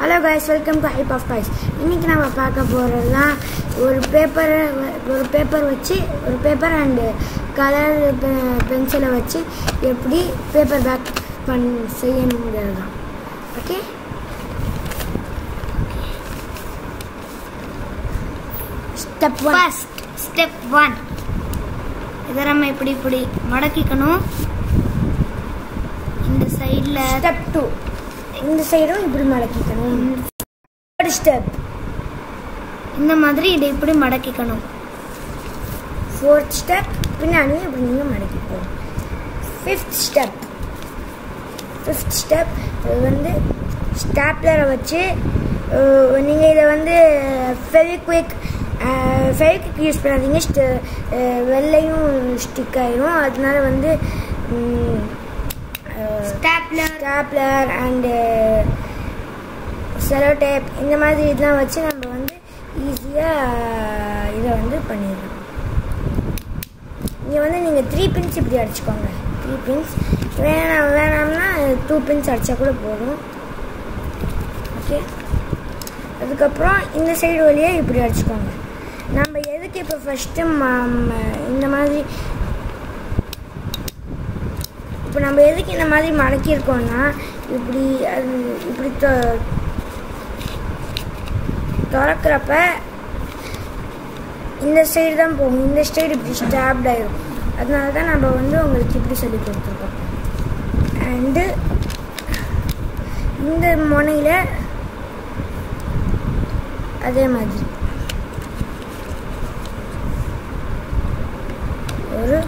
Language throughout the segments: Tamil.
hello guys welcome to hype of guys இன்னைக்கு நம்ம பார்க்க போகிறதுலாம் ஒரு பேப்பரை ஒரு பேப்பர் வச்சு ஒரு பேப்பர் அண்டு கலர் பென்சிலை வச்சு எப்படி பேப்பர் பேக் பண் செய்யணுங்கிறது தான் okay step one first step one இதை நம்ம இப்படி இப்படி மடக்கிக்கணும் இந்த சைடில் ஸ்டெப் டூ இந்த சைடும் இப்படி மடக்கிக்கணும் தேர்ட் ஸ்டெப் இந்த மாதிரி இதை இப்படி மடக்கிக்கணும் ஃபோர்த் ஸ்டெப் பின்னாடி இப்படி நீங்கள் மடக்கிக்கணும் ஃபிஃப்த் ஸ்டெப் ஃபிஃப்த் ஸ்டெப் இது வந்து ஸ்டாப்லரை வச்சு நீங்கள் இதை வந்து ஃபெவிக்விக் ஃபெவிக்விக் யூஸ் பண்ணாதீங்க ஸ்ட வெள்ளையும் ஸ்டிக் ஆயிரும் அதனால வந்து stapler stapler and cello tape இந்த மாதிரி இதெல்லாம் வச்சு நம்ம வந்து ஈஸியாக இதை வந்து பண்ணிடலாம் இங்கே வந்து நீங்கள் த்ரீ பின்ஸ் இப்படி அடிச்சுக்கோங்க த்ரீ பின்ஸ் வேணாம் வேணாம்னா டூ பின்ஸ் அடித்தா கூட போதும் ஓகே அதுக்கப்புறம் இந்த சைடு வழியே இப்படி அடிச்சுக்கோங்க நம்ம எதுக்கு இப்போ ஃபஸ்ட்டு இந்த மாதிரி இப்போ நம்ம எதுக்கு இந்த மாதிரி மடக்கியிருக்கோம்னா இப்படி அது இப்படி தொ- திறக்கிறப்ப இந்த சைடு தான் போகும் இந்த சைடு இப்படி ஸ்டாப்ட் ஆயிரும் அதனால தான் நம்ம வந்து உங்களுக்கு இப்படி சொல்லி கொடுத்துருக்கோம் அண்டு இந்த முனையில் அதே மாதிரி ஒரு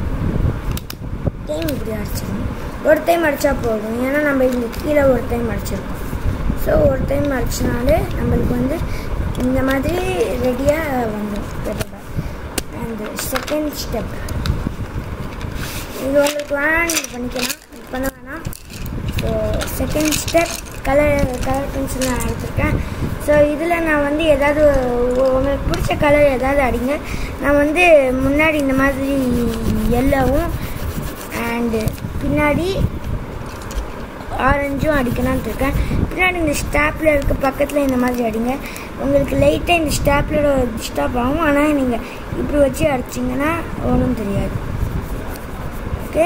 டைம் இப்படி அடிச்சிடணும் ஒரு டைம் அடித்தா போதும் ஏன்னா நம்ம இங்கே கீழே ஒரு டைம் அடிச்சிருக்கோம் ஸோ ஒரு டைம் அடிச்சினாலே நம்மளுக்கு வந்து இந்த மாதிரி ரெடியாக வந்துடும் பேப்பர் அண்ட் செகண்ட் ஸ்டெப் இது உங்களுக்கு வேணாம் நீங்கள் பண்ணிக்கலாம் இது பண்ண வேணாம் so second step colour colour pencil நான் எடுத்திருக்கேன் ஸோ இதில் நான் வந்து ஏதாவது உ- உங்களுக்கு பிடிச்ச கலர் ஏதாவது அடிங்க நான் வந்து முன்னாடி இந்த மாதிரி எல்லோவும் அண்டு பின்னாடி ஆரஞ்சும் அடிக்கலான்ட்டு இருக்கேன் பின்னாடி இந்த ஸ்டாப்லர் இருக்க பக்கத்தில் இந்த மாதிரி அடிங்க உங்களுக்கு லைட்டாக இந்த ஸ்டாப்லரோட டிஸ்டர்ப் ஆகும் ஆனால் நீங்கள் இப்படி வச்சு அடிச்சிங்கன்னா ஒன்றும் தெரியாது ஓகே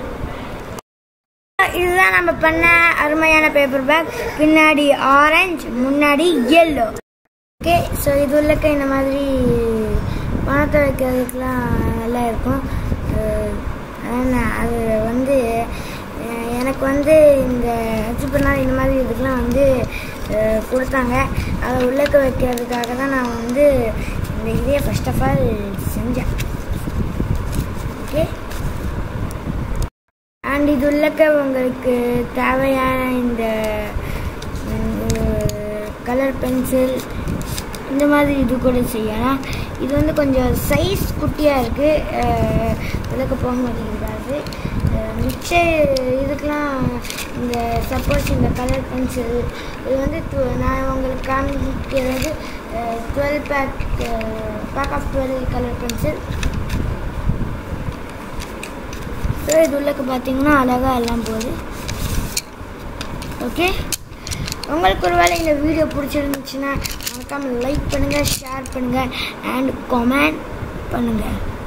இதுதான் நம்ம பண்ண அருமையான பேப்பர் பேக் பின்னாடி ஆரஞ்சு முன்னாடி எல்லோ ஓகே ஸோ இது உள்ளக்க இந்த மாதிரி பணத்தை வைக்கிறதுக்கெலாம் நல்லா இருக்கும் அஹ் ஆனால் அது வந்து அஹ் எனக்கு வந்து இந்த அச்சு பண்ணால் இந்த மாதிரி இதுக்கெலாம் வந்து அஹ் கொடுத்தாங்க அதை உள்ளக்க வைக்கிறதுக்காக தான் நான் வந்து இந்த இதையே ஃபர்ஸ்ட் ஆஃப் ஆல் செஞ்சேன் ஓகே அண்ட் இது உள்ளக்க உங்களுக்கு தேவையான இந்த கலர் பென்சில் இந்த மாதிரி இது கூட செய்யலாம் இது வந்து கொஞ்சம் சைஸ் குட்டியாக இருக்குது விளக்க போக மாட்டேங்கிறாது மிச்ச இதுக்கெலாம் இந்த சப்போஸ் இந்த கலர் பென்சில் இது வந்து டு- நான் உங்களுக்கு காமிக்கிறது twelve pack pack of twelve colour pencil so இது உள்ளக்கு பார்த்தீங்கன்னா அழகாக எல்லாம் போகுது ஓகே உங்களுக்கு ஒரு வேளை இந்த வீடியோ பிடிச்சிருந்துச்சுன்னா மறக்காமல் லைக் பண்ணுங்கள் ஷேர் பண்ணுங்கள் அண்ட் கமெண்ட் பண்ணுங்கள்